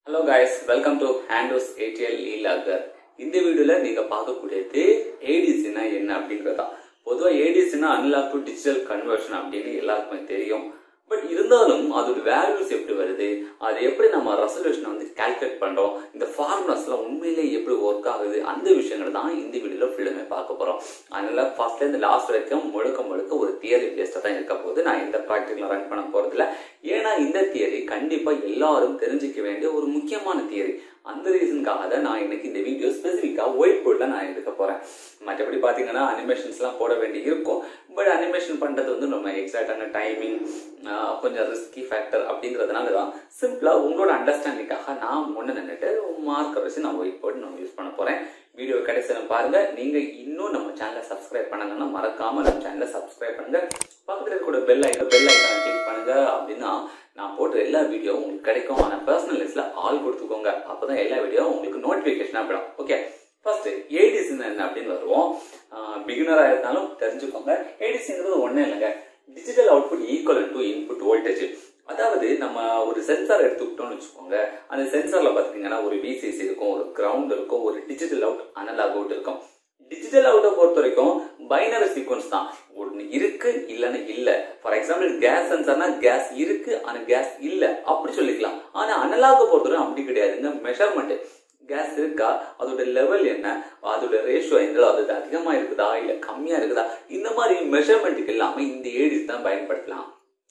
hello guys welcome to ஹேண்டோஸ் ஏடிஎல் லீலாகர் இந்த வீடியோல நீங்க பார்க்கக்கூடியது ஏடிசினா என்ன அப்படிங்கறதா பொதுவா ஏடிசினா அன்லாக் டு டிஜிட்டல் கன்வர்ஷன் அப்படின்னு எல்லாருக்குமே தெரியும் பட் இருந்தாலும் அதோட வேல்யூஸ் எப்படி வருது அது எப்படி நம்ம ரெசல்யூஷனை வந்து கால்குலேட் பண்றோம் இந்த ஃபார்முலாஸ்லாம் உண்மையிலேயே எப்படி ஒர்க் ஆகுது அந்த விஷயங்கள் தான் இந்த வீடியோல ஃபுல்லுமே பார்க்க போறோம் அதனால ஃபர்ஸ்ட்ல இருந்து லாஸ்ட் வரைக்கும் முழுக்க முழுக்க ஒரு தியரி பேஸ்டா தான் இருக்க போகுது நான் எந்த ப்ராக்டிக்கல ரன் பண்ண போறதில்ல ஏன்னா இந்த தியரி கண்டிப்பா எல்லாரும் தெரிஞ்சுக்க வேண்டிய ஒரு முக்கியமான தியரி அந்த ரீசனுக்காக தான் நான் இன்னைக்கு இந்த வீடியோ ஸ்பெசிஃபிக்கா ஒயிட் போர்டில் நான் எடுக்க போறேன் மற்றபடி பாத்தீங்கன்னா அனிமேஷன்ஸ்லாம் போட வேண்டி இருக்கும் பட் அனிமேஷன் பண்றது வந்து நம்ம எக்ஸாக்டான டைமிங் கொஞ்சம் ரிஸ்கி ஃபேக்டர் அப்படிங்கிறதுனால தான் சிம்பிளா உங்களோட அண்டர்ஸ்டாண்டிங்காக நான் முன்ன நின்றுட்டு மார்க்கர் வச்சு நான் ஒயிட் போர்டு நான் யூஸ் பண்ண போறேன் வீடியோ கடைசியில பாருங்க நீங்க இன்னும் நம்ம சேனலை சப்ஸ்கிரைப் பண்ணலன்னா மறக்காம நம்ம சேனலை சப்ஸ்கிரைப் பண்ணுங்க பக்கத்துல இருக்க பெல் ஐக்கன் பெல் ஐக்கான கிளிக் பண்ணுங்க அப்படின்னா நான் போடுற எல்லா வீடியோ உங்களுக்கு கிடைக்கும் ஆனால் பர்சனல் லிஸ்ட்ல ஆள் கொடுத்துக்கோங்க அப்பதான் எல்லா வீடியோ உங்களுக்கு நோட்டிபிகேஷன் ஆகிடும் ஓகே ஃபர்ஸ்ட் ஏடிசி என்ன அப்படின்னு வருவோம் பிகினரா இருந்தாலும் தெரிஞ்சுக்கோங்க ஏடிசிங்கிறது ஒன்றும் இல்லைங்க digital output equal to input voltage அதாவது நம்ம ஒரு சென்சார் எடுத்துக்கிட்டோம்னு வச்சுக்கோங்க அந்த சென்சார்ல பாத்தீங்கன்னா ஒரு விசிசி இருக்கும் ஒரு கிரவுண்ட் இருக்கும் ஒரு டிஜிட்டல் அவுட் அனலாக் அவுட் இருக்கும் டிஜிட்டல் அவுட்டை பொறுத்த வரைக்கும் பைனரி சீக்வன்ஸ் தான் ஒன்று இருக்கு இல்லைன்னு இல்ல ஃபார் எக்ஸாம்பிள் கேஸ் சென்சார்னா கேஸ் இருக்கு ஆனா கேஸ் இல்ல அப்படி சொல்லிக்கலாம் ஆனா அனலாக பொறுத்தவரை அப்படி கிடையாதுங்க மெஷர்மெண்ட் கேஸ் இருக்கா அதோட லெவல் என்ன அதோட ரேஷியோ எந்த அது அதிகமா இருக்குதா இல்ல கம்மியா இருக்குதா இந்த மாதிரி மெஷர்மெண்ட்டுக்கு இல்லாம இந்த ஏடிஸ் தான் பயன்படுத்தலாம்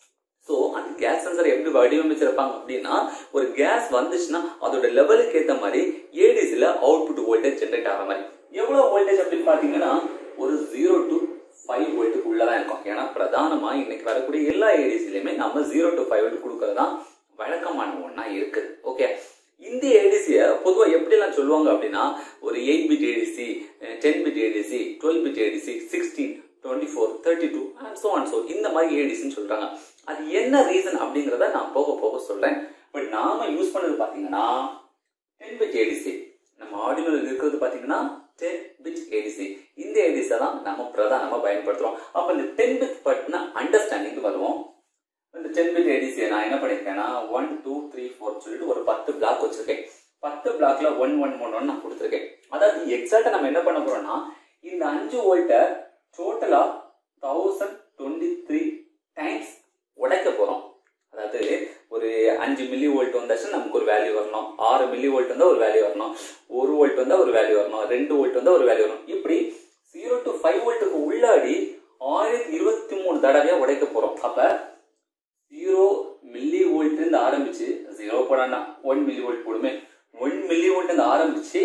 ஸோ அந்த கேஸ் சென்சர் எப்படி வடிவமைச்சிருப்பாங்க அப்படின்னா ஒரு கேஸ் வந்துச்சுன்னா அதோட லெவலுக்கு ஏற்ற மாதிரி ஏடிசில அவுட்புட் வோல்டேஜ் ஜென்ரேட் ஆகிற மாதிரி எவ்வளவு வோல்டேஜ் அப்படின்னு பாத்தீங்கன்னா ஒரு ஜீரோ டு ஃபைவ் வோல்ட்டுக்கு உள்ளதான் இருக்கும் ஏன்னா பிரதானமா இன்னைக்கு வரக்கூடிய எல்லா ஏடிசிலையுமே நம்ம ஜீரோ டு ஃபைவ் வோல்ட் கொடுக்கறது தான் வழக்கமான ஒன்னா இருக்குது ஓகே இந்த ஏடிசிய பொதுவாக எப்படிலாம் சொல்லுவாங்க அப்படின்னா ஒரு eight bit ADC ten bit ADC twelve bit ADC sixteen twenty four thirty two and so and so இந்த மாதிரி ஏடிசின்னு சொல்றாங்க அது என்ன ரீசன் அப்படிங்கிறத நான் போக போக சொல்றேன் பட் நாம யூஸ் பண்ணது பாத்தீங்கன்னா டென் பிட் ஏடிசி நம்ம ஆடியோவில் இருக்கிறது பாத்தீங்கன்னா டென் பிட் ஏடிசி இந்த ஏடிஸை தான் நம்ம பிரதானமா பயன்படுத்துறோம் அப்ப இந்த டென் பிட் பட்னா அண்டர்ஸ்டாண்டிங் வருவோம் இந்த டென் பிட் ஏடிசியை நான் என்ன பண்ணிருக்கேன்னா ஒன் டூ த்ரீ ஃபோர் சொல்லிட்டு ஒரு பத்து பிளாக் வச்சிருக்கேன் பத்து பிளாக்ல ஒன் ஒன் ஒன் ஒன் நான் கொடுத்துருக்கேன் அதாவது எக்ஸாக்டா நம்ம என்ன பண்ண போறோம்னா இந்த அஞ்சு வோல்ட்டை டோட்டலா தௌசண்ட் டுவெண்ட்டி த்ரீ டைம்ஸ் உடைக்க போறோம் அதாவது ஒரு அஞ்சு மில்லி வோல்ட் வந்தாச்சுன்னா நமக்கு ஒரு வேல்யூ வரணும் ஆறு மில்லி வோல்ட் வந்தா ஒரு வேல்யூ வரணும் ஒரு வோல்ட் வந்தா ஒரு வேல்யூ வரணும் ரெண்டு வோல்ட் வந்தா ஒரு வேல்யூ வரணும் இப்படி ஜீரோ டு ஃபைவ் வோல்ட்டுக்கு உள்ளாடி ஆயிரத்தி இருபத்தி மூணு தடவையா உடைக்க போறோம் அப்ப ஜீரோ மில்லி வோல்ட் இருந்து ஆரம்பிச்சு ஜீரோ போடாண்டா ஒன் மில்லி வோல்ட் போடுமே ஒன் மில்லி வோல்ட் இருந்து ஆரம்பிச்சு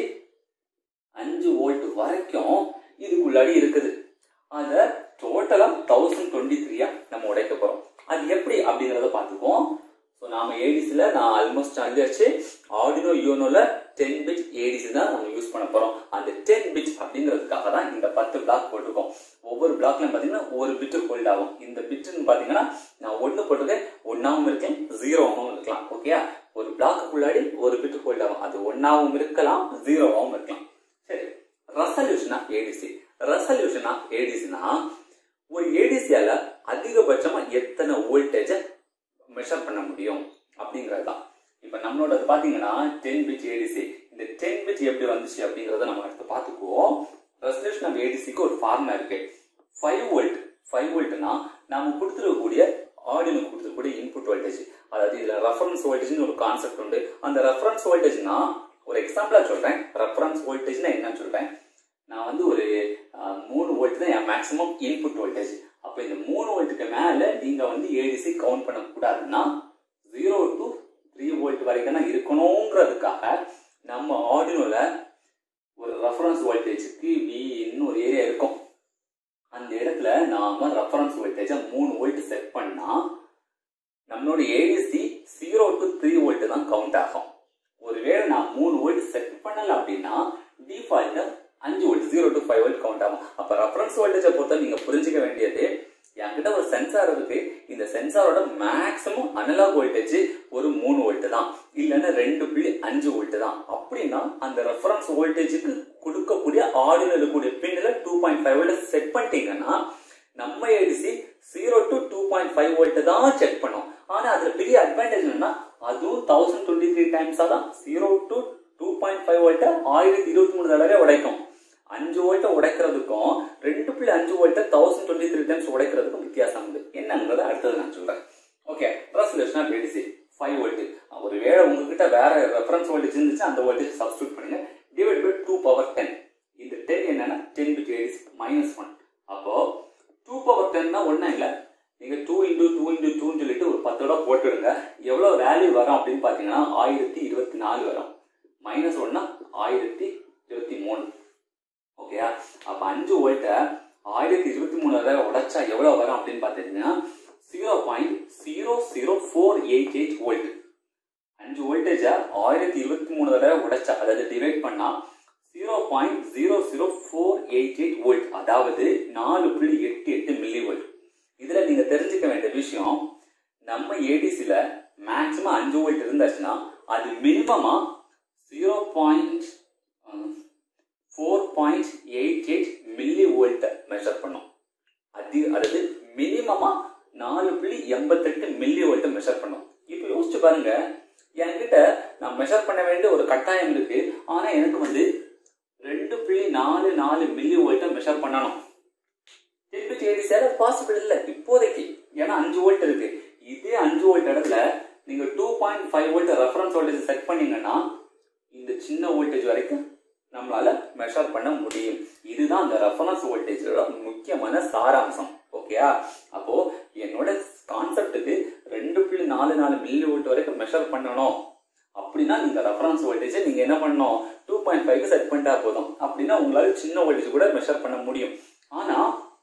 அஞ்சு வோல்ட் வரைக்கும் இதுக்குள்ளாடி இருக்குது அத டோட்டலா தௌசண்ட் டுவெண்ட்டி த்ரீயா நம்ம உடைக்க போறோம் அது எப்படி அப்படிங்கறத பாத்துக்குவோம் ஸோ நாம ஏடிசில நான் ஆல்மோஸ்ட் அஞ்சாச்சு ஆடினோ யூனோல டென் பிட் ஏடிசி தான் நம்ம யூஸ் பண்ண போறோம் அந்த டென் பிட் அப்படிங்கிறதுக்காக தான் இந்த பத்து பிளாக் போட்டிருக்கோம் ஒவ்வொரு பிளாக்ல பாத்தீங்கன்னா ஒரு பிட்டு ஹோல்ட் ஆகும் இந்த பிட்டுன்னு பாத்தீங்கன்னா நான் ஒன்னு போட்டிருக்கேன் ஒன்னாவும் இருக்கேன் ஜீரோவாகவும் இருக்கலாம் ஓகே ஒரு பிளாக்குள்ளாடி ஒரு பிட்டு ஹோல்ட் ஆகும் அது ஒன்னாவும் இருக்கலாம் ஜீரோவாகவும் இருக்கலாம் சரி ரெசல்யூஷனா ஏடிசி ரெசல்யூஷனா ஏடிசினா ஒரு ஏடிசியால அதிகபட்சமா எத்தனை வோல்டேஜ மெஷர் பண்ண முடியும் அப்படிங்கிறது தான் இப்ப நம்மளோட பாத்தீங்கன்னா டென் பிட் ஏடிசி இந்த டென் பிட் எப்படி வந்துச்சு அப்படிங்கறத நம்ம அடுத்து பாத்துக்குவோம் ரெசல்யூஷன் ஆஃப் ஏடிசிக்கு ஒரு ஃபார்முலா இருக்கு ஃபைவ் வோல்ட் ஃபைவ் வோல்ட்னா நாம கொடுத்துருக்கக்கூடிய ஆடியோ கொடுத்துருக்கக்கூடிய இன்புட் வோல்டேஜ் அதாவது இதுல ரெஃபரன்ஸ் வோல்டேஜ்னு ஒரு கான்செப்ட் உண்டு அந்த ரெஃபரன்ஸ் வோல்டேஜ்னா ஒரு எக்ஸாம்பிளா சொல்றேன் ரெஃபரன்ஸ் வோல்டேஜ்னா என்னன்னு சொல்றேன் நான் வந்து ஒரு மூணு வோல்ட் தான் என் மேக்ஸிமம் இன்புட் வோல்டேஜ் அப்ப இந்த மூணு வோல்ட்டுக்கு மேல நீங்க வந்து ஏடிசி கவுண்ட் பண்ண கூடாதுன்னா ஜீரோ டு த்ரீ வோல்ட் வரைக்கும் தான் இருக்கணுங்கிறதுக்காக நம்ம ஆடியோல ஒரு ரெஃபரன்ஸ் வோல்டேஜுக்கு வின்னு ஒரு ஏரியா இருக்கும் அந்த இடத்துல நாம ரெஃபரன்ஸ் வோல்டேஜ மூணு வோல்ட் செட் பண்ணா நம்மளோட ADC zero to three volt தான் கவுண்ட் ஆகும் ஒருவேளை நான் மூணு வோல்ட் செட் பண்ணல அப்படின்னா டிஃபால்ட்டா அஞ்சு volt zero to five volt count ஆகும் அப்ப ரெஃபரன்ஸ் வோல்டேஜை பொறுத்த நீங்க புரிஞ்சுக்க வேண்டியது என்கிட்ட ஒரு சென்சார் இருக்கு இந்த சென்சாரோட மேக்ஸிமம் அனலாக் வோல்டேஜ் ஒரு மூணு வோல்ட் தான் இல்லைன்னா ரெண்டு புள்ளி அஞ்சு வோல்ட் தான் அப்படின்னா அந்த ரெஃபரன்ஸ் வோல்டேஜுக்கு கொடுக்கக்கூடிய ஆடியோ இருக்கக்கூடிய பின்ல two point five volt set பண்ணிட்டீங்கன்னா நம்ம ADC zero to two point five volt தான் செக் பண்ணும் ஆனா அதுல பெரிய அட்வான்டேஜ் என்னன்னா அதுவும் தௌசண்ட் டுவெண்ட்டி த்ரீ டைம்ஸா தான் ஆயிரத்தி இருபத்தி மூணு தடவை உடைக்கும் அஞ்சு வோல்ட்டை உடைக்கிறதுக்கும் ரெண்டு புள்ளி அஞ்சு வோல்ட்டை தௌசண்ட் டுவெண்ட்டி த்ரீ டைம்ஸ் உடைக்கிறதுக்கும் வித்தியாசம் உண்டு என்னங்கிறத அடுத்தது நான் சொல்றேன் okay resolution of ADC five volt ஒரு வேளை உங்ககிட்ட வேற ரெஃபரன்ஸ் வோல்டேஜ் இருந்துச்சு அந்த வோல்டேஜ் சப்ஸ்டியூட் பண்ணுங்க divide by two power ten இந்த டென் என்னன்னா ten bit ADC minus one அப்போ டூ பவர் டென்னா ஒன்றும் இல்லை நீங்க டூ இன்டூ டூ இன்டூ டூன்னு சொல்லிட்டு ஒரு பத்து ரூபா போட்டுடுங்க எவ்வளவு வேல்யூ வரும் அப்படின்னு பாத்தீங்கன்னா ஆயிரத்தி இருபத்தி நாலு வரும் மைனஸ் ஒன்னா ஆயிரத்தி இருபத்தி மூணு ஓகேயா அப்ப அஞ்சு வோல்ட்டை ஆயிரத்தி இருபத்தி மூணு தடவை உடைச்சா எவ்வளவு வரும் அப்படின்னு பாத்தீங்கன்னா zero point zero zero four eight eight volt அஞ்சு வோல்டேஜ ஆயிரத்தி இருபத்தி மூணு தடவை உடைச்சா அதாவது டிவைட் பண்ணா zero point zero zero four eight eight volt அதாவது நாலு புள்ளி எட்டு எட்டு மில்லி வோல்ட் இதுல நீங்க தெரிஞ்சுக்க வேண்டிய விஷயம் நம்ம ஏடிசில மேக்சிமம் அஞ்சு வோல்ட் இருந்தாச்சுன்னா அது மினிமமா zero point four point eight eight milli வோல்ட்டை மெஷர் பண்ணும் அது அதாவது மினிமமா நாலு புள்ளி எண்பத்தெட்டு மில்லி வோல்ட்டை மெஷர் பண்ணும் இப்போ யோசிச்சு பாருங்க என்கிட்ட நான் மெஷர் பண்ண வேண்டிய ஒரு கட்டாயம் இருக்கு ஆனா எனக்கு வந்து ரெண்டு புள்ளி நாலு நாலு மில்லி வோல்ட்டை மெஷர் பண்ணணும் திருப்பி தேடி சேர பாசிபிள் இல்லை இப்போதைக்கு ஏன்னா அஞ்சு வோல்ட் இருக்கு இதே அஞ்சு வோல்ட் இடத்துல நீங்க two point five volt reference voltage set பண்ணீங்கன்னா இந்த சின்ன வோல்டேஜ் வரைக்கும் நம்மளால மெஷர் பண்ண முடியும் இதுதான் அந்த ரெஃபரன்ஸ் வோல்டேஜோட முக்கியமான சாராம்சம் ஓகேயா அப்போ என்னோட கான்செப்டுக்கு ரெண்டு புள்ளி நாலு நாலு மில்லி வோல்ட் வரைக்கும் மெஷர் பண்ணணும் அப்படின்னா நீங்க ரெஃபரன்ஸ் வோல்டேஜ் நீங்க என்ன பண்ணணும் டூ பாயிண்ட் ஃபைவ் செட் பண்ணிட்டா போதும் அப்படின்னா உங்களால சின்ன வோல்டேஜ் கூட மெஷர் பண்ண முடியும் ஆனா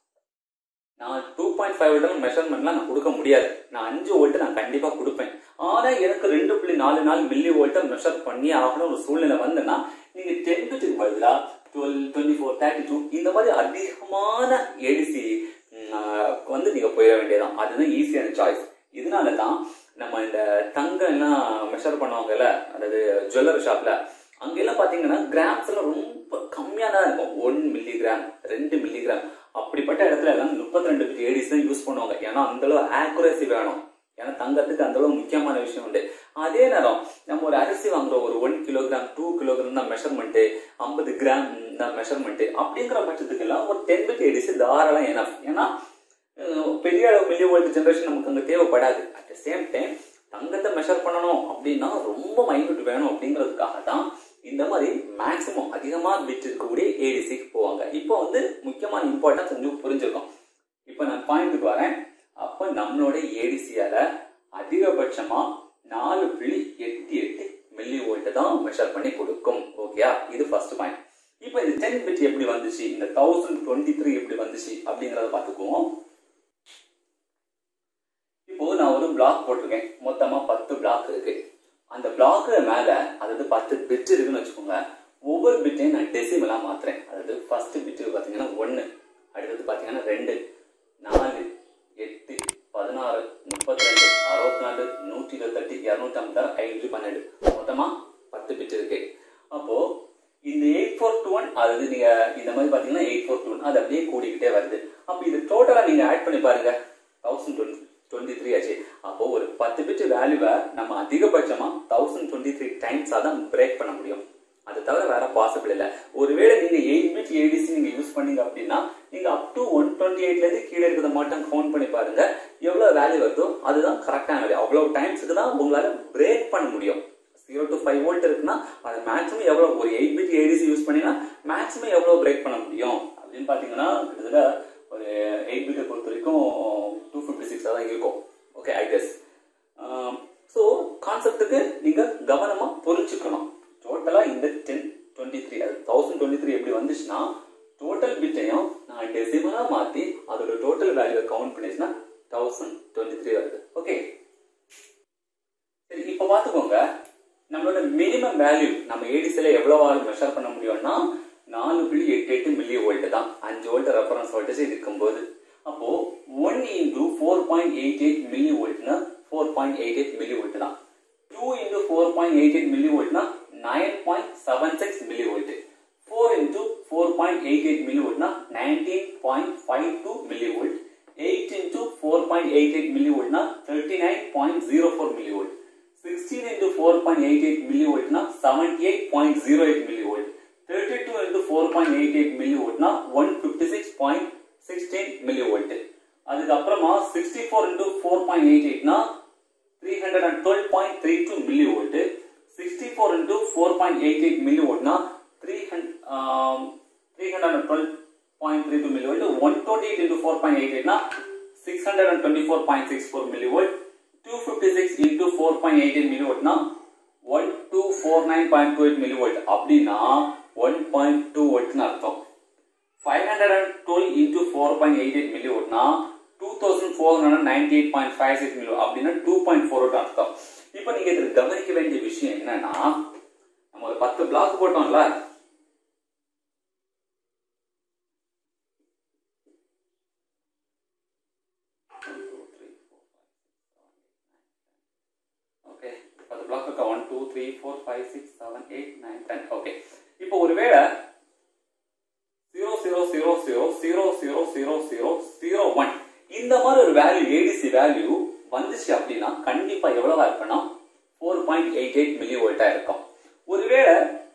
நான் டூ பாயிண்ட் ஃபைவ் வோல்ட் மெஷர்மெண்ட்லாம் நான் கொடுக்க முடியாது நான் அஞ்சு வோல்ட் நான் கண்டிப்பா கொடுப்பேன் ஆனா எனக்கு ரெண்டு புள்ளி நாலு நாலு மில்லி வோல்ட்டை மெஷர் பண்ணி ஆகணும் ஒரு சூழ்நிலை வந்துன்னா நீங்க டென் பிட்டுக்கு பதிலா twelve twenty four thirty two இந்த மாதிரி அதிகமான ஏடிசி வந்து நீங்க போயிட வேண்டியதான் அதுதான் ஈஸியான சாய்ஸ் இதனால தான் நம்ம இந்த தங்கம் எல்லாம் மெஷர் பண்ணுவாங்கல்ல அதாவது ஜுவல்லரி ஷாப்ல அங்கெல்லாம் பாத்தீங்கன்னா கிராம்ஸ் எல்லாம் ரொம்ப கம்மியா தான் இருக்கும் ஒன் மில்லி கிராம் ரெண்டு மில்லி கிராம் அப்படிப்பட்ட இடத்துல எல்லாம் முப்பத்தி ரெண்டு ஏடிஸ் தான் யூஸ் பண்ணுவாங்க ஏன்னா அந்த அளவு ஆக்குரேசி வேணும் ஏன்னா தங்கத்துக்கு அந்த அளவு முக்கியமான விஷயம் உண்டு அதே நேரம் நம்ம ஒரு அரிசி வாங்குறோம் ஒரு ஒன் கிலோகிராம் டூ கிலோகிராம் தான் மெஷர்மெண்ட் ஐம்பது கிராம் தான் மெஷர்மெண்ட் அப்படிங்கிற பட்சத்துக்கு எல்லாம் ஒரு டென் பிட் ஏடிசி தாராளம் என்ன ஏன்னா பெரிய அளவு மில்லி வோல்ட் ஜென்ரேஷன் நமக்கு அங்கே தேவைப்படாது அட் த சேம் டைம் தங்கத்தை மெஷர் பண்ணணும் அப்படின்னா ரொம்ப மைனூட் வேணும் அப்படிங்கிறதுக்காக தான் இந்த மாதிரி மேக்சிமம் அதிகமாக பிட் இருக்கக்கூடிய ஏடிசிக்கு போவாங்க இப்போ வந்து முக்கியமான இம்பார்ட்டன்ஸ் கொஞ்சம் புரிஞ்சிருக்கும் இப்போ நான் பாயிண்ட்டுக்கு வரேன் அப்போ நம்மளோட ஏடிசியால அதிகபட்சமா நாலு புள்ளி எட்டு எட்டு மில்லி வோல்ட் தான் மெஷர் பண்ணி கொடுக்கும் ஓகேயா இது ஃபர்ஸ்ட் பாயிண்ட் இப்போ இந்த டென் பிட் எப்படி வந்துச்சு இந்த தௌசண்ட் டுவெண்ட்டி த்ரீ எப்படி வந்துச்சு அப்படிங்கறத பார்த்துக்குவோம் இப்போ நான் ஒரு பிளாக் போட்டிருக்கேன் மொத்தமா பத்து பிளாக் இருக்கு அந்த பிளாக்கு மேல அதாவது பத்து பிட் இருக்குன்னு வச்சுக்கோங்க ஒவ்வொரு பிட்டையும் நான் டெசிமலா மாத்துறேன் அதாவது ஃபர்ஸ்ட் பிட்டு பாத்தீங்கன்னா ஒன்னு அடுத்தது பாத்தீங்கன்னா ரெண்டு நாலு எட்டு பதினாறு முப்பத்தி ரெண்டு அறுபத்தி நாலு நூற்றி இருபத்தெட்டு இரநூத்தி ஐம்பத்தாறு ஐநூற்றி பன்னெண்டு மொத்தமா பத்து பிட் இருக்கு அப்போ இந்த எயிட் ஃபோர் டூ ஒன் அதாவது நீங்க இந்த மாதிரி பாத்தீங்கன்னா எயிட் ஃபோர் டூ ஒன் அது அப்படியே கூடிக்கிட்டே வருது அப்போ இது டோட்டலா நீங்க ஆட் பண்ணி பாருங்க தௌசண்ட் டுவெண்ட்டி டுவெண்ட்டி த்ரீ ஆச்சு அப்போ ஒரு பத்து பிட் வேல்யூவை நம்ம அதிகபட்சமா தௌசண்ட் டுவெண்ட்டி த்ரீ டைம்ஸா தான் பிரேக் பண்ண முடியும் அது தவிர வேற பாசிபிள் இல்ல ஒருவேளை நீங்க எயிட் பிட் ஏடிசி நீங்க யூஸ் பண்ணீங்க அப்படின்னா நீங்க அப் டு ஒன் டுவெண்ட்டி எயிட்ல இருந்து கீழே இருக்கிறத மட்டும் கவுண்ட் பண்ணி பாருங்க எவ்வளவு வேல்யூ வருதோ அதுதான் கரெக்டான வேல்யூ அவ்வளவு டைம்ஸுக்கு தான் உங்களால பிரேக் பண்ண முடியும் ஜீரோ டு ஃபைவ் வோல்ட் இருக்குன்னா அது மேக்ஸிமம் எவ்வளவு ஒரு எயிட் பிட் ஏடிசி யூஸ் பண்ணீங்கன்னா மேக்ஸிமம் எவ்வளவு பிரேக் பண்ண முடியும் அப்படின்னு பாத்தீங்கன்னா கிட்டத்தட்ட ஒரு எயிட் பிட்டை பொறுத்த வரைக்கும் டூ ஃபிஃப்டி சிக்ஸாக தான் இருக்கும் ஓகே ஐ கெஸ் ஸோ கான்செப்டுக்கு நீங்க கவனமா புரிஞ்சுக்கணும் டோட்டலா இந்த டென் டுவெண்ட்டி த்ரீ அது தௌசண்ட் டுவெண்ட்டி த்ரீ எப்படி வந்துச்சுன்னா டோட்டல் பிட்டையும் நான் டெசிமலா மாத்தி அதோட டோட்டல் வேல்யூ கவுண்ட் பண்ணிச்சுன்னா தௌசண்ட் டுவெண்ட்டி த்ரீ வருது ஓகே சரி இப்போ பார்த்துக்கோங்க நம்மளோட மினிமம் வேல்யூ நம்ம ஏடிசில எவ்வளவு மெஷர் பண்ண முடியும்னா நாலு புள்ளி எட்டு எட்டு மில்லி வோல்ட் தான் அஞ்சு வோல்ட் ரெஃபரன்ஸ் வோல்டேஜ் இருக்கும்போது அப்போ one into four point eight eight milli வோல்ட்னா four point eight eight millivolt தான் two into four point eight eight milli வோல்ட்னா nine point seven six milli millivolt four into four point eight eight milli வோல்ட்னா nineteen point five two millivolt eight into four point eight eight milli வோல்ட்னா thirty nine point zero four millivolt sixteen into four point eight eight milli வோல்ட்னா seventy eight point zero eight millivolt thirty two into four point eight eight milli வோல்ட்னா one fifty six point sixteen millivolt அதுக்கப்புறமா sixty four into four point eight eight three hundred and twelve point three two millivolt sixty four into four point eight eight milli வோல்ட்னா three hundred three hundred and twelve point three two millivolt one twenty eight into four point eight eight six hundred and twenty four point six four millivolt two fifty six into four point eight eight milli வோல்ட்னா one two four nine point two eight millivolt அப்படின்னா one point two வோல்ட்னு அர்த்தம் five hundred and twelve into four point eight eight milli வோல்ட்னா two thousand four hundred ninety eight point five six milli அப்படின்னா two point four volt அர்த்தம் இப்போ நீங்க இதில் கவனிக்க வேண்டிய விஷயம் என்னன்னா நம்ம ஒரு பத்து பிளாக் போட்டோம்ல ஓகே பத்து பிளாக் இருக்கா one two three four five six seven eight nine ten okay இப்போ ஒருவேளை zero zero zero zero zero zero zero zero zero one இந்த மாதிரி ஒரு வேல்யூ ஏடிசி வேல்யூ வந்துச்சு அப்படின்னா கண்டிப்பா எவ்வளவா இருக்குன்னா four point eight eight milli வோல்ட்டா இருக்கும் ஒருவேளை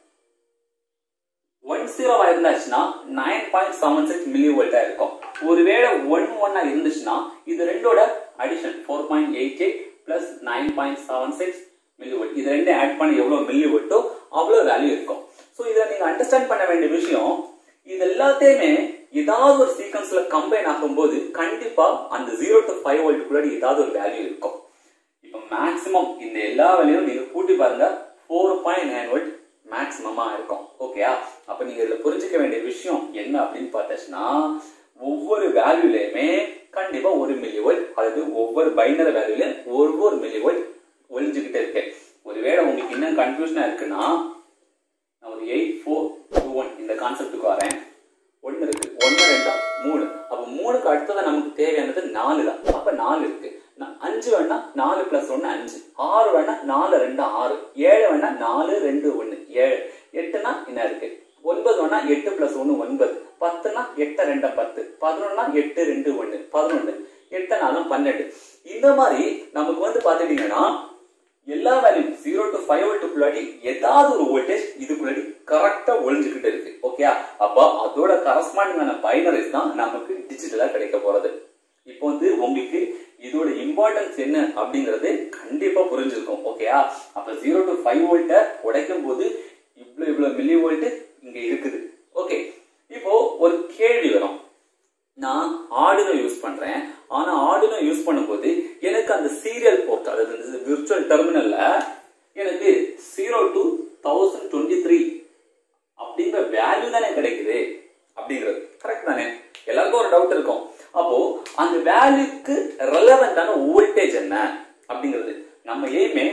ஒன் ஜீரோவா இருந்தாச்சுன்னா nine point seven six milli வோல்ட்டா இருக்கும் ஒருவேளை ஒன் ஒன்னா இருந்துச்சுன்னா இது ரெண்டோட addition four point eight eight plus nine point seven six milli volt இது ரெண்டும் ஆட் பண்ணி எவ்வளவு மில்லி வோல்ட்டோ அவ்வளவு வேல்யூ இருக்கும் ஸோ இதை நீங்க அண்டர்ஸ்டாண்ட் பண்ண வேண்டிய விஷயம் இது எல்லாத்தையுமே ஏதாவது ஒரு சீக்வன்ஸ்ல கம்பைன் ஆகும்போது கண்டிப்பா அந்த ஜீரோ டு ஃபைவ் வோல்ட்டுக்குள்ள ஏதாவது ஒரு வேல்யூ இருக்கும் இப்போ மேக்ஸிமம் இந்த எல்லா வேல்யூவும் நீங்க கூட்டி பாருங்க ஃபோர் பாயிண்ட் நைன் வோல்ட் மேக்ஸிமமா இருக்கும் ஓகேயா அப்ப நீங்க இதுல புரிஞ்சுக்க வேண்டிய விஷயம் என்ன அப்படின்னு பார்த்தாச்சுன்னா ஒவ்வொரு வேல்யூலயுமே கண்டிப்பா ஒரு மில்லி வோல்ட் அதாவது ஒவ்வொரு பைனரி வேல்யூலயும் ஒவ்வொரு மில்லி வோல்ட் ஒளிஞ்சுக்கிட்டே இருக்கு ஒருவேளை உங்களுக்கு இன்னும் கன்ஃபியூஷனா இருக்குன்னா நான் ஒரு எயிட் ஃபோர் டூ ஒன் இந்த கான்செப்டுக்கு வரேன் ஒன்று இருக்கு ஒன்று ரெண்டா மூணு அப்போ மூணுக்கு அடுத்தது நமக்கு தேவையானது நாலு தான் அப்போ நாலு இருக்கு நான் அஞ்சு வேணா நாலு பிளஸ் ஒன்று அஞ்சு ஆறு வேணா நாலு ரெண்டு ஆறு ஏழு வேணா நாலு ரெண்டு ஒன்று ஏழு எட்டுனா என்ன இருக்கு ஒன்பது வேணா எட்டு பிளஸ் ஒன்று ஒன்பது பத்துனா எட்டு ரெண்டு பத்து பதினொன்னா எட்டு ரெண்டு ஒன்று பதினொன்று எட்டு நாலும் பன்னெண்டு இந்த மாதிரி நமக்கு வந்து பார்த்துட்டீங்கன்னா எல்லா வேல்யூ ஜீரோ டு ஃபைவ் வோல்ட்டுக்குள்ளாடி ஏதாவது ஒரு வோல்டேஜ் இதுக்குள்ளாடி கரெக்டா ஒளிஞ்சுக்கிட்டு இருக்கு ஓகே அப்போ அதோட கரஸ்பாண்டிங்கான பைனரிஸ் தான் நமக்கு டிஜிட்டலா கிடைக்க போறது இப்போ வந்து உங்களுக்கு இதோட இம்பார்ட்டன்ஸ் என்ன அப்படிங்கறது கண்டிப்பா புரிஞ்சிருக்கும் ஓகேயா அப்ப ஜீரோ டு ஃபைவ் வோல்ட்டை உடைக்கும் போது இவ்வளவு இவ்வளவு மில்லி வோல்ட் இங்க இருக்குது ஓகே இப்போ ஒரு கேள்வி வரும் நான் ஆர்டினோ யூஸ் பண்றேன் ஆனா ஆர்டினோ யூஸ் பண்ணும்போது எனக்கு அந்த சீரியல் போர்ட் அதாவது விர்ச்சுவல் டெர்மினல்ல எனக்கு zero to thousand twenty three அப்படிங்கிற வேல்யூ தானே கிடைக்குது அப்படிங்கிறது கரெக்ட் தானே எல்லாருக்கும் ஒரு டவுட் இருக்கும் அப்போ அந்த வேல்யூக்கு ரெலவெண்டான வோல்டேஜ் என்ன அப்படிங்கிறது நம்ம எய்மே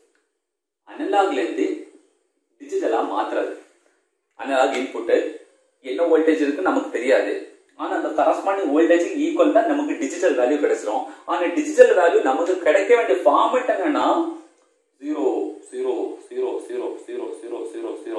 அனலாக்ல இருந்து டிஜிட்டலா மாத்துறது அனலாக் இன்புட் என்ன வோல்டேஜ் இருக்கு நமக்கு தெரியாது ஆனா அந்த கரஸ்பாண்டிங் வோல்டேஜ் ஈக்குவல் தான் நமக்கு டிஜிட்டல் வேல்யூ கிடைச்சிரும் ஆனா டிஜிட்டல் வேல்யூ நமக்கு கிடைக்க வேண்டிய ஃபார்மேட் என்னன்னா zero zero zero zero zero zero zero zero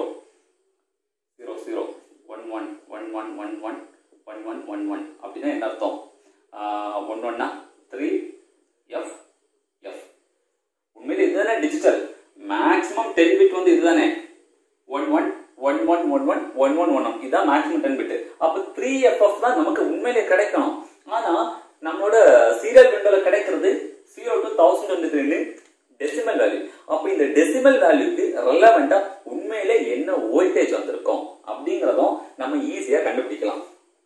zero zero one one one one one one one one one one அப்படின்னா என்ன அர்த்தம் ஒன் ஒன்னா த்ரீ எஃப் எஃப் உண்மையில இதுதானே டிஜிட்டல் மேக்ஸிமம் டென் பிட் வந்து இதுதானே one one one one one one one one one one இதான் maximum ten bit அப்ப த்ரீ எஃப்எஃப் தான் நமக்கு உண்மையிலே கிடைக்கணும் ஆனா நம்மளோட சீரியல் விண்டோல கிடைக்கிறது zero to thousand twenty three decimal value அப்ப இந்த டெசிமல் வேல்யூக்கு ரெலவெண்டா உண்மையிலே என்ன வோல்டேஜ் வந்திருக்கும் அப்படிங்கறதும் நம்ம ஈஸியா கண்டுபிடிக்கலாம்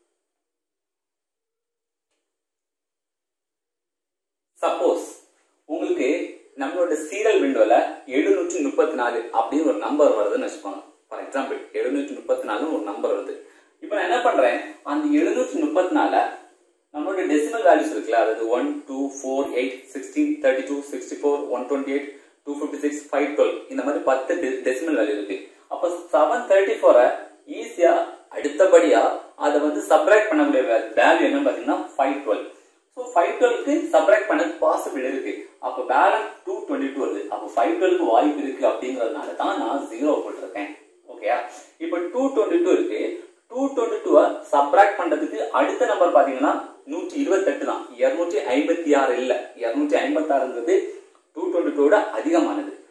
சப்போஸ் உங்களுக்கு நம்மளோட சீரியல் விண்டோல எழுநூற்றி முப்பத்தி நாலு அப்படின்னு ஒரு நம்பர் வருதுன்னு வச்சுக்கோங்க ஃபார் எக்ஸாம்பிள் எழுநூற்றி முப்பத்தி நாலுன்னு ஒரு நம்பர் வருது இப்போ நான் என்ன பண்றேன் அந்த எழுநூற்றி முப்பத்தி நால நம்மளோட டெசிமல் வேல்யூஸ் இருக்குல்ல அதாவது one two four eight sixteen thirty two sixty four one twenty eight two fifty six five twelve இந்த மாதிரி பத்து டெசிமல் வேல்யூ இருக்கு அப்போ செவன் தேர்ட்டி ஃபோரை ஈஸியா அடுத்தபடியா அதை வந்து சப்ராக்ட் பண்ணக்கூடிய வேல்யூ என்னன்னு பாத்தீங்கன்னா ஃபைவ் டுவெல் ஸோ ஃபைவ் டுவெல்க்கு சப்ராக்ட் பண்ண பாசிபிள் இருக்கு அப்போ பேலன்ஸ் டூ டுவெண்ட்டி டூ வருது அப்போ ஃபைவ் டுவெல்க்கு வாய்ப்பு இருக்கு அப்படிங்கறதுனால தான் நான் ஜீரோ போட்டிருக்கேன் ஓகேயா இப்போ டூ டுவெண்ட்டி டூ இருக்கு டூ டுவெண்ட்டி டூவை சப்ராக்ட் பண்றதுக்கு அடுத்த நம்பர் பாத்தீங்கன்னா நூற்றி இருபத்தெட்டு தான் இருநூற்றி ஐம்பத்தி ஆறு இல்ல இருநூற்றி ஐம்பத்தி ஆறுங்கிறது டூ டுவெண்ட்டி டூட அதிகமானது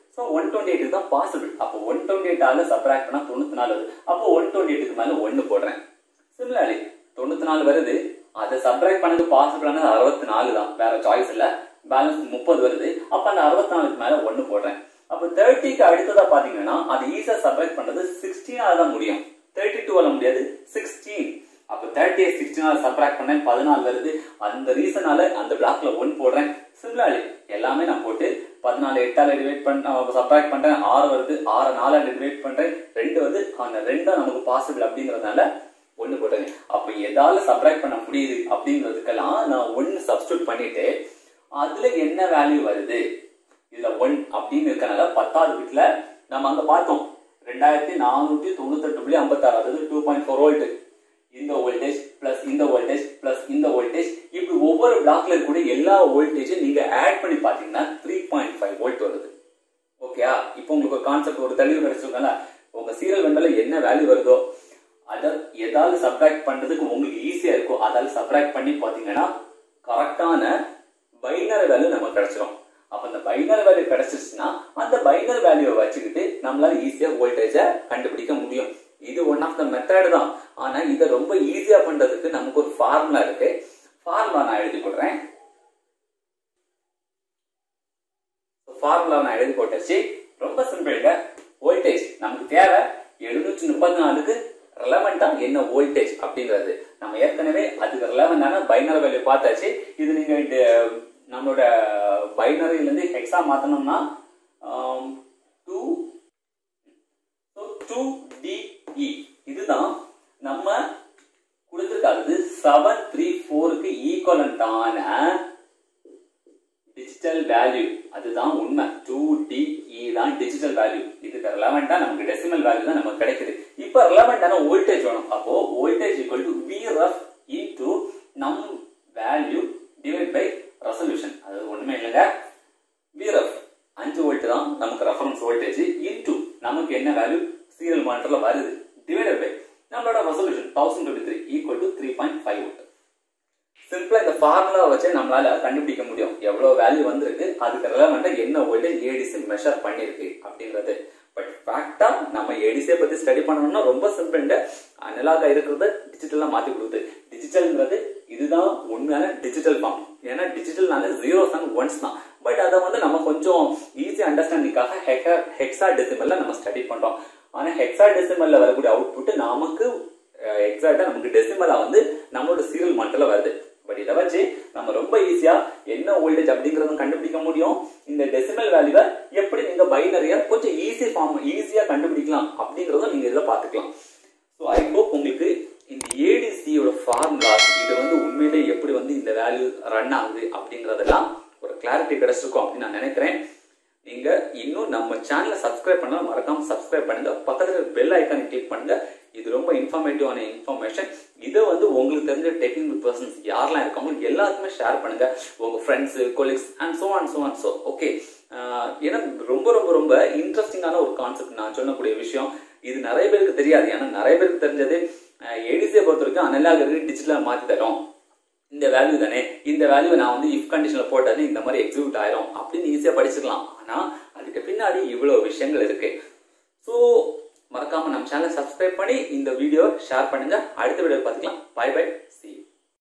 ஸோ ஒன் டுவெண்ட்டி எயிட் தான் பாசிபிள் அப்போ ஒன் டுவெண்ட்டி எயிட் ஆளு சப்ராக்ட் பண்ணா தொண்ணூத்தி நாலு வருது அப்போ ஒன் டுவெண்ட்டி எயிட்டுக்கு மேல ஒன்னு போடுறேன் சிமிலர்லி தொண்ணூத்தி நாலு வருது அதை சப்ராக்ட் பண்ணது பாசிபிளானது அறுபத்தி நாலு தான் வேற சாய்ஸ் இல்ல பேலன்ஸ் முப்பது வருது அப்ப அந்த அறுபத்தி நாலுக்கு மேல ஒன்னு போடுறேன் அப்போ தேர்ட்டிக்கு அடுத்ததா பாத்தீங்கன்னா அது ஈஸியா சப்ராக்ட் பண்றது சிக்ஸ்டீனால தான் முடியும் தேர்ட்டி டூ முடியாது சிக்ஸ்டீன் அப்போ தேர்ட்டி சிக்ஸ்டீனால சப்ராக்ட் பண்ணேன் பதினாலு வருது அந்த ரீசனால அந்த பிளாக்ல ஒன் போடுறேன் சிமிலர்லி எல்லாமே நான் போட்டு பதினாலு எட்டால டிவைட் பண்ண சப்ராக்ட் பண்றேன் ஆறு வருது ஆறு நாலால டிவைட் பண்றேன் ரெண்டு வருது அந்த ரெண்டும் நமக்கு பாசிபிள் அப்படிங்கறதுனால ஒண்ணு போட்டேங்க அப்ப எதால சப்ராக்ட் பண்ண முடியுது அப்படிங்கிறதுக்கெல்லாம் நான் ஒன்னு சப்ஸ்டியூட் பண்ணிட்டு அதுல என்ன வேல்யூ வருது இதுல ஒன் அப்படின்னு இருக்கனால பத்தாவது வீட்டுல நம்ம அங்க பார்த்தோம் ரெண்டாயிரத்தி நானூத்தி தொண்ணூத்தி எட்டு புள்ளி ஐம்பத்தாறு அதாவது டூ பாயிண்ட் ஃபோர் வோல்ட் இந்த வோல்டேஜ் பிளஸ் இந்த வோல்டேஜ் பிளஸ் இந்த வோல்டேஜ் இப்படி ஒவ்வொரு பிளாக்ல இருக்கக்கூடிய எல்லா வோல்டேஜும் நீங்க ஆட் பண்ணி பாத்தீங்கன்னா த்ரீ பாயிண்ட் ஃபைவ் வோல்ட் வருது ஓகேயா இப்போ உங்களுக்கு ஒரு கான்செப்ட் ஒரு தெளிவு கிடைச்சிருக்கல உங்க சீரியல் வெண்டல என்ன வேல்யூ வருதோ அதை ஏதாவது சப்ராக்ட் பண்றதுக்கு உங்களுக்கு ஈஸியா இருக்கோ அதால சப்ராக்ட் பண்ணி பாத்தீங்கன்னா கரெக்டான பைனரி வேல்யூ நமக்கு கிடைச்சிரும் அப்ப அந்த பைனரி வேல்யூ கிடைச்சிருச்சுன்னா அந்த பைனரி வேல்யூவை வச்சுக்கிட்டு நம்மளால ஈஸியா வோல்டேஜ கண்டுபிடிக்க முடியும் இது ஒன் ஆஃப் த மெத்தட் தான் ஆனா இதை ரொம்ப ஈஸியா பண்றதுக்கு நமக்கு ஒரு ஃபார்முலா இருக்கு ஃபார்முலா நான் எழுதி கொடுறேன் ஃபார்முலா நான் எழுதி போட்டாச்சு ரொம்ப சிம்பிள்ங்க வோல்டேஜ் நமக்கு தேவை எழுநூற்றி முப்பத்தி நாலுக்கு ரெலவெண்டா என்ன வோல்டேஜ் அப்படிங்கிறது நம்ம ஏற்கனவே அதுக்கு ரெலவெண்டான பைனரி வேல்யூ பார்த்தாச்சு இது நீங்க இது- நம்மளோட பைனரியில இருந்து ஹெக்ஸா மாத்தணும்னா டூ டூ டிஇ இதுதான் நம்ம கொடுத்திருக்காது செவன் த்ரீ ஃபோருக்கு ஈக்குவலண்டான டிஜிட்டல் வேல்யூ அதுதான் உண்மை டூ டிஇ தான் டிஜிட்டல் வேல்யூ இதுக்கு ரெலவெண்டா நமக்கு டெசிமல் வேல்யூ தான் நமக்கு கிடைக்குது இப்போ ரெலவெண்டான வோல்டேஜ் வேணும் அப்போ voltage equal to V ref into நம் வேல்யூ டிவைட் பை ரெசல்யூஷன் அது ஒண்ணுமே இல்லைங்க விரஃப் அஞ்சு வோல்ட் தான் நமக்கு ரெஃபரன்ஸ் வோல்டேஜ் இன்டு நமக்கு என்ன வேல்யூ சீரியல் மானிட்டர்ல வருது டிவைடட் பை நம்மளோட resolution thousand twenty three equal to three point five volt சிம்பிளா இந்த ஃபார்முலா வச்சு நம்மளால கண்டுபிடிக்க முடியும் எவ்வளவு வேல்யூ வந்திருக்கு அதுக்கு ரெலவெண்டா என்ன வோல்டேஜ் ஏடிசி மெஷர் பண்ணிருக்கு அப்படிங்கிறது பட் ஃபேக்டா நம்ம ஏடிசியை பத்தி ஸ்டடி பண்ணணும்னா ரொம்ப சிம்பிள்ங்க அனலாக இருக்கிறத டிஜிட்டலா மாத்தி கொடுக்குது டிஜிட்டல்ங்கிறது இதுதான் உண்மையான டிஜிட்டல் ஃபார்ம் ஏன்னா டிஜிட்டல்னால ஜீரோஸ் அண்ட் ஒன்ஸ் தான் பட் அதை வந்து நம்ம கொஞ்சம் ஈஸி அண்டர்ஸ்டாண்டிங்காக ஹெக்ஸா டெசிமல்ல நம்ம ஸ்டடி பண்றோம் ஆனா ஹெக்ஸா டெசிமல்ல வரக்கூடிய அவுட்புட் நமக்கு எக்ஸாக்டா நமக்கு டெசிமலா வந்து நம்மளோட சீரியல் மண்டல வருது பட் இதை வச்சு நம்ம ரொம்ப ஈஸியா என்ன வோல்டேஜ் அப்படிங்கறதும் கண்டுபிடிக்க முடியும் இந்த டெசிமல் வேல்யூவை எப்படி நீங்க பைனரியா கொஞ்சம் ஈஸி ஃபார்ம் ஈஸியா கண்டுபிடிக்கலாம் அப்படிங்கறதும் நீங்க இதுல பாத்துக்கலாம் ஸோ ஐ ஹோப் உங்களுக்கு இந்த ஏடிசியோட ஃபார்முலா இது வந்து உண்மையிலே எப்படி வந்து இந்த வேல்யூ ரன் ஆகுது அப்படிங்கறதெல்லாம் ஒரு கிளாரிட்டி கிடைச்சிருக்கும் அப்படின்னு நான் நினைக்கிறேன் நீங்க இன்னும் நம்ம சேனலை சப்ஸ்கிரைப் பண்ணா மறக்காம சப்ஸ்கிரைப் பண்ணுங்க பக்கத்துல பெல் ஐக்கானை கிளிக் பண்ணுங்க இது ரொம்ப இன்ஃபர்மேட்டிவான இன்ஃபர்மேஷன் இதை வந்து உங்களுக்கு தெரிஞ்ச டெக்னிக்கல் பர்சன்ஸ் யாரெல்லாம் இருக்காங்களோ எல்லாருக்குமே ஷேர் பண்ணுங்க உங்க friends colleagues and so and so and so okay ஏன்னா ரொம்ப ரொம்ப ரொம்ப இன்ட்ரெஸ்டிங்கான ஒரு கான்செப்ட் நான் சொல்லக்கூடிய விஷயம் இது நிறைய பேருக்கு தெரியாது ஏன்னா நிறைய பேருக்கு தெரிஞ்சது ஏடிசியை பொறுத்த வரைக்கும் அனலாக இருக்கு டிஜிட்டலாக மாற்றி தரோம் இந்த வேல்யூ தானே இந்த வேல்யூ நான் வந்து இஃப் கண்டிஷன்ல போட்டது இந்த மாதிரி எக்ஸிக்யூட் ஆயிரும் அப்படின்னு ஈஸியா படிச்சுக்கலாம் ஆனா அதுக்கு பின்னாடி இவ்வளவு விஷயங்கள் இருக்கு ஸோ மறக்காம நம்ம சேனலை சப்ஸ்கிரைப் பண்ணி இந்த வீடியோ ஷேர் பண்ணுங்க அடுத்த வீடியோ பார்த்துக்கலாம் பை பை சி